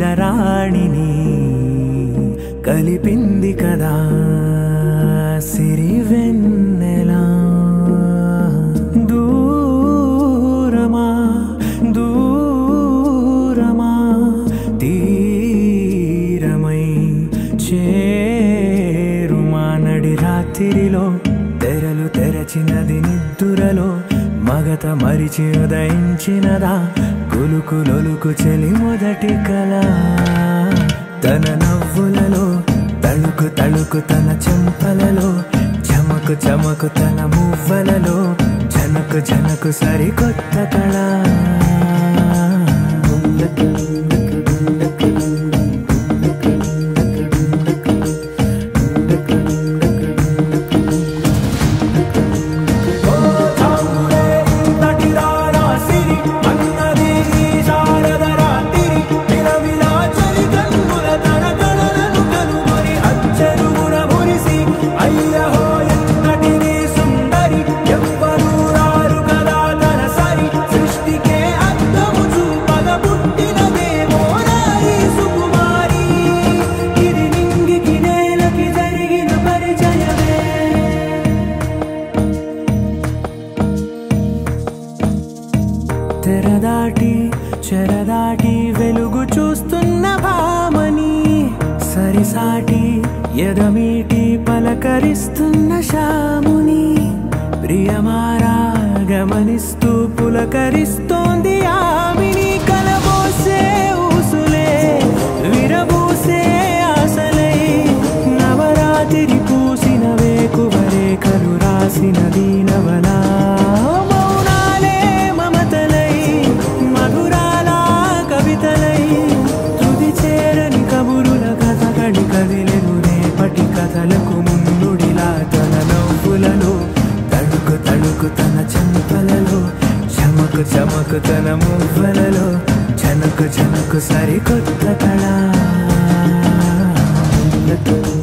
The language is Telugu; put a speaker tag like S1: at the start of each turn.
S1: ప్రియరాణిని కలిపింది కదా సిరి వెన్నెలా దూరమా దూరమా తీరమై చేరుమా నడి రాత్రిలో తెరలు తెరచినది నిద్దురలో మగత మరిచి ఉదయించినదా కులుకులొలుకు చెలి మొదటి కళ తన నవ్వులలో తళుకు తళుకు తన చెంపలలో చమకు చమకు తన మువ్వలలో జనకు జనకు సరికొత్త కళ ఇది నింగికి నేలకి జరిగిన పరిచయమే తెరదాటి చెరదాటి వెలుగు చూస్తున్న భామని సరిసాటి ఎదమీటి పలకరిస్తున్న శాముని ప్రియమారా గమనిస్తూ పులకరిస్తోంది ఆమిని కలబోసే ఊసులే విరబూసే ఆశలై నవరాత్రి పూసిన వేకువరేఖలు రాసిన దీనవనా మౌనాలే మమతలై మధురాల కవితలై తుది చేరని కబురుల కథ కడి కదిలెను రేపటి కథలకు ముందుడిలా తన నవ్వులలో తడుకు తడుకు తన చెంపలలో చమకు చమకు తన మువ్వలలో జనకు జనకు సరికొత్త కళ